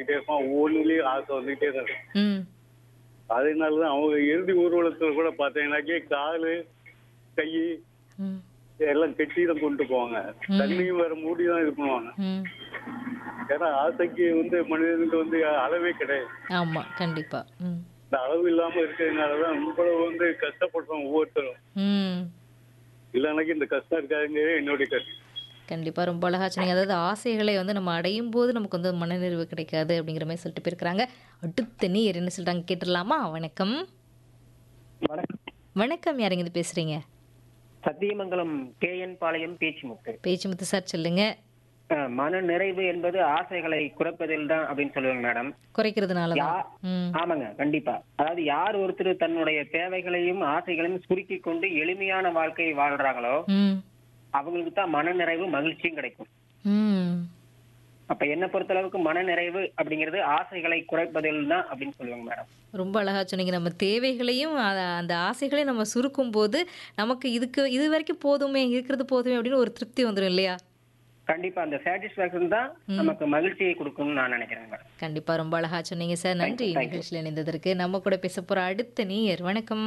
வச்சுட்டே இருப்பான் ஒவ்வொன்றுலயும் ஆசை வந்துகிட்டே தான் இருக்கும் ம் அதனாலதான் அவங்க இறுதி ஊர்வலத்துல கூட பாத்தீங்கன்னாக்கே காலு கை ம் எல்லாம் கெட்டி தான் கொண்டு போவாங்க தண்ணியும் வேற மூடி தான் இது பண்ணுவாங்க ம் ஏன்னா ஆசைக்கு வந்து மனிதனுக்கு வந்து அளவே கிடையாது ஆமா கண்டிப்பா ம் இந்த அளவு இல்லாம இருக்கிறதுனாலதான் இவ்வளவு வந்து கஷ்டப்படுறோம் ஒவ்வொருத்தரும் ம் இல்லைனாக்கி இந்த கஷ்டம் இருக்காதுங்க என்னுடைய கருத்து கண்டிப்பா ரொம்ப அழகா சொன்னீங்க அதாவது ஆசைகளை வந்து நம்ம அடையும் போது நமக்கு வந்து மனநிறைவு கிடைக்காது அப்படிங்கிற மாதிரி சொல்லிட்டு போயிருக்கிறாங்க அடுத்த நீர் என்ன சொல்றாங்க கேட்டுடலாமா வணக்கம் வணக்கம் வணக்கம் யாருங்க இது பேசுறீங்க சத்தியமங்கலம் கே என் பாளையம் பேச்சுமுக்கு பேச்சுமுத்து சார் சொல்லுங்க அஹ், மன நிறைவு என்பது ஆசைகளை குறைப்பதில் தான் அப்படின்னு சொல்லுவாங்க மேடம் குறைக்கிறதுனால தான் யா- ம் ஆமாங்க கண்டிப்பா அதாவது யார் ஒருத்தர் தன்னுடைய தேவைகளையும் ஆசைகளையும் சுருக்கி கொண்டு எளிமையான வாழ்க்கையை வாழ்றாங்களோ ம் அவங்களுக்கு தான் மன நிறைவு மகிழ்ச்சியும் கிடைக்கும் ம் அப்ப என்ன பொறுத்தளவுக்கு மன நிறைவு அப்படிங்கிறது ஆசைகளை குறைப்பதில் தான் அப்படின்னு சொல்லுவாங்க மேடம் ரொம்ப அழகா சொன்னீங்க நம்ம தேவைகளையும் அ- அந்த ஆசைகளையும் நம்ம சுருக்கும் போது நமக்கு இதுக்கு இது வரைக்கும் போதுமே இருக்கிறது போதுமே அப்படின்னு ஒரு திருப்தி வந்துடும் இல்லையா கண்டிப்பா அந்த சாட்டிஸ்பாக்சன் தான் நமக்கு மகிழ்ச்சியை கொடுக்கும்னு நான் நினைக்கிறேன் மேடம் கண்டிப்பா ரொம்ப அழகா சொன்னீங்க சார் நன்றி thank you. நிகழ்ச்சியில் இணைந்ததற்கு நம்ம கூட பேச போற அடுத்த நீர் வணக்கம்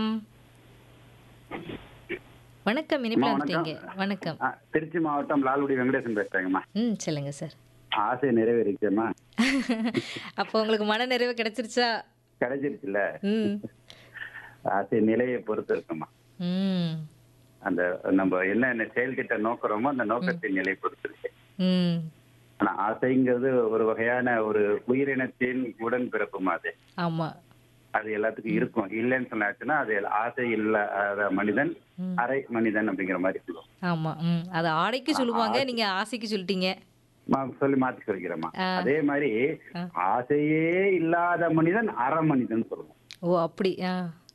வணக்கம் இனிப்பில் வந்துட்டீங்க வணக்கம் ஆ, திருச்சி மாவட்டம் லால்குடி வெங்கடேசன் பேசுறேங்கம்மா ம் சொல்லுங்க சார் ஆசை நிறைவேறிச்சுமா அப்போ உங்களுக்கு மன நிறைவு கிடைச்சிருச்சா கிடைச்சிருச்சுல ம் ஆசை நிலையை பொறுத்து இருக்குமா ம் அந்த நம்ம என்ன என்ன செயல்கிட்ட நோக்குறோமோ அந்த நோக்கத்தின் நிலை பொறுத்து இருக்கு ம் ஆனா ஆசைங்கிறது ஒரு வகையான ஒரு உயிரினத்தின் உடன் பிறப்புமா அது ஆமா அது எல்லாத்துக்கும் இருக்கும் இல்லைன்னு சொன்னாச்சுன்னா அது ஆசை இல்லாத மனிதன் அரை மனிதன் அப்படிங்கிற மாதிரி சொல்லுவோம் ஆமா ம் அது ஆடைக்கு சொல்லுவாங்க நீங்க ஆசைக்கு சொல்லிட்டீங்க மா- சொல்லி மாத்தி சொல்லிக்கிறேம்மா ஆ. அதே மாதிரி ஆ. ஆசையே இல்லாத மனிதன் அற மனிதன் சொல்லுவோம் ஓ அப்படி ஆ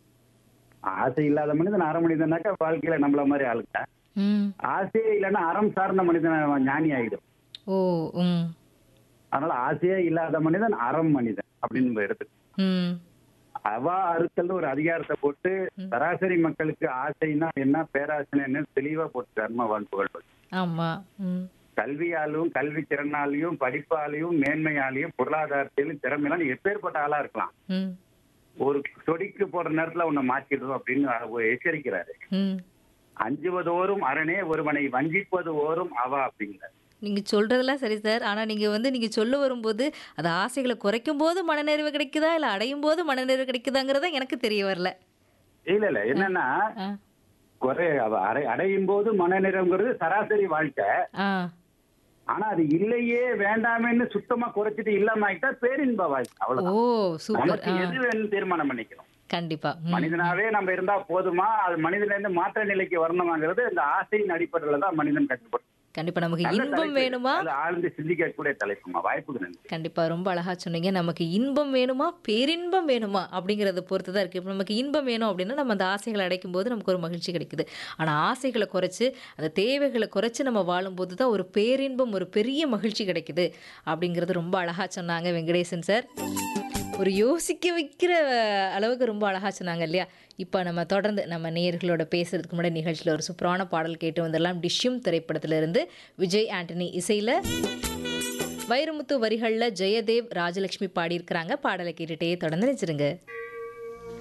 ஆசை இல்லாத மனிதன் அற மனிதனாக்கா வாழ்க்கையில நம்மள மாதிரி ஆளுங்க ம் ஆசையே இல்லைன்னா அறம் சார்ந்த மனிதன் அவன் ஞானி ஆயிடும் ஓ ம் அதனால ஆசையே இல்லாத மனிதன் அறம் மனிதன் அப்படின்னு நம்ம எடுத்துக்கணும் ம் அவா அறுத்தல் ஒரு அதிகாரத்தை போட்டு சராசரி மக்களுக்கு ஆசைன்னா என்ன பேராசைன்னா என்ன தெளிவா போட்டு தர்ம வாழ்ப்புகள் ஆமா ம் கல்வியாலும் கல்வி திறனாலையும் படிப்பாலையும் மேன்மையாலையும் பொருளாதாரத்திலும் திறமையாலும் எப்பேற்பட்ட ஆளா இருக்கலாம் ம் ஒரு சொடிக்கு போற நேரத்துல உன்னை மாற்றிடுவோம் அப்படின்னு அவர் எச்சரிக்கிறாரு ம் அஞ்சுவதோறும் அரணே ஒருவனை வஞ்சிப்பது ஓரும் அவா அப்படிங்கிறார் நீங்க சொல்றதெல்லாம் சரி சார் ஆனா நீங்க வந்து நீங்க சொல்ல வரும்போது அது ஆசைகளை குறைக்கும் போது மனநிறைவு கிடைக்குதா இல்ல அடையும் போது மனநிறைவு கிடைக்குதாங்கிறத எனக்கு தெரிய வரல இல்ல இல்ல என்னன்னா ஆ குறை அவ அடை அடையும் போது மனநிறைவுங்கிறது சராசரி வாழ்க்கை ஆ ஆனா அது இல்லையே வேண்டாமேன்னு சுத்தமா குறைச்சிட்டு இல்லாம ஆயிட்டா பேரின்ப வாழ்க்கை ஓ அவ்வளவுதான் சூப்பர் நமக்கு ஆ எது வேணும் தீர்மானம் பண்ணிக்கணும் கண்டிப்பா ம், மனிதனாவே நம்ம இருந்தா போதுமா அது மனிதன்ல இருந்து மாற்ற நிலைக்கு வரணுமாங்கிறது இந்த ஆசையின் அடிப்படையில தான் மனிதன் கட்டுப்படும் கண்டிப்பா நமக்கு நல்ல இன்பம் தலைப்பு. வேணுமா அது ஆழ்ந்து சிந்திக்கக்கூடிய தலைப்புமா வாய்ப்புக்கு நன்றி கண்டிப்பா ரொம்ப அழகா சொன்னீங்க நமக்கு இன்பம் வேணுமா பேரின்பம் வேணுமா அப்படிங்கறத பொறுத்து தான் இருக்கு இப்போ நமக்கு இன்பம் வேணும் அப்படின்னா நம்ம அந்த ஆசைகளை அடைக்கும் போது நமக்கு ஒரு மகிழ்ச்சி கிடைக்குது ஆனா ஆசைகளை குறைச்சு அந்த தேவைகளை குறைச்சு நம்ம வாழும்போது தான் ஒரு பேரின்பம் ஒரு பெரிய மகிழ்ச்சி கிடைக்குது அப்படிங்கிறது ரொம்ப அழகா சொன்னாங்க வெங்கடேசன் சார் ஒரு யோசிக்க வைக்கிற அளவுக்கு ரொம்ப அழகா சொன்னாங்க இல்லையா இப்போ நம்ம தொடர்ந்து நம்ம நேயர்களோட பேசுறதுக்கு முன்னாடி நிகழ்ச்சியில் ஒரு சூப்பரான பாடல் கேட்டு வந்துடலாம் டிஷ்யூம் திரைப்படத்திலிருந்து விஜய் ஆண்டனி இசையில் வைரமுத்து வரிகளில் ஜெயதேவ் ராஜலட்சுமி பாடியிருக்கிறாங்க பாடலை கேட்டுட்டே தொடர்ந்து நினைச்சிருங்க